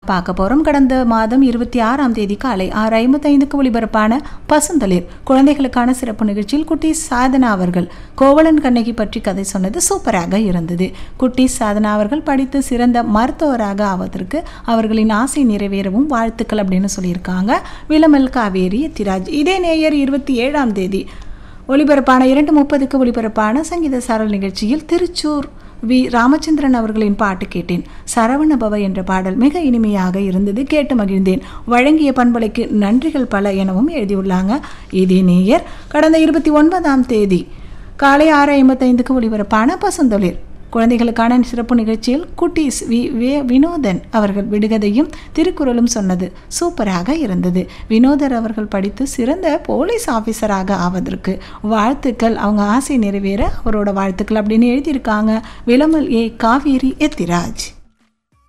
பார்க்க போறோம் கடந்த மாதம் இருபத்தி ஆறாம் தேதி காலை ஆறு ஐம்பத்தைந்துக்கு ஒளிபரப்பான பசுந்தளிர் குழந்தைகளுக்கான சிறப்பு நிகழ்ச்சியில் குட்டி சாதனா அவர்கள் கோவலன் கண்ணகி பற்றி கதை சொன்னது சூப்பராக இருந்தது குட்டி சாதனா அவர்கள் படித்து சிறந்த மருத்துவராக ஆவதற்கு அவர்களின் ஆசை நிறைவேறவும் வாழ்த்துக்கள் அப்படின்னு சொல்லியிருக்காங்க விலமல் காவேரி திராஜ் இதே நேயர் இருபத்தி ஏழாம் தேதி ஒளிபரப்பான இரண்டு முப்பதுக்கு ஒளிபரப்பான சங்கீத சாரல் நிகழ்ச்சியில் திருச்சூர் வி ராமச்சந்திரன் அவர்களின் பாட்டு கேட்டேன் சரவணபவ என்ற பாடல் மிக இனிமையாக இருந்தது கேட்டு மகிழ்ந்தேன் வழங்கிய பண்பலைக்கு நன்றிகள் பல எனவும் எழுதியுள்ளாங்க இதே நேயர் கடந்த இருபத்தி ஒன்பதாம் தேதி காலை ஆறு ஐம்பத்தைந்துக்கு ஒளிபரப்பான பசுந்தொழில் குழந்தைகளுக்கான சிறப்பு நிகழ்ச்சியில் குட்டீஸ் வி வே வினோதன் அவர்கள் விடுகதையும் திருக்குறளும் சொன்னது சூப்பராக இருந்தது வினோதர் அவர்கள் படித்து சிறந்த போலீஸ் ஆஃபீஸராக ஆவதற்கு வாழ்த்துக்கள் அவங்க ஆசை நிறைவேற அவரோட வாழ்த்துக்கள் அப்படின்னு எழுதியிருக்காங்க விளமல் ஏ காவேரி எத்திராஜ்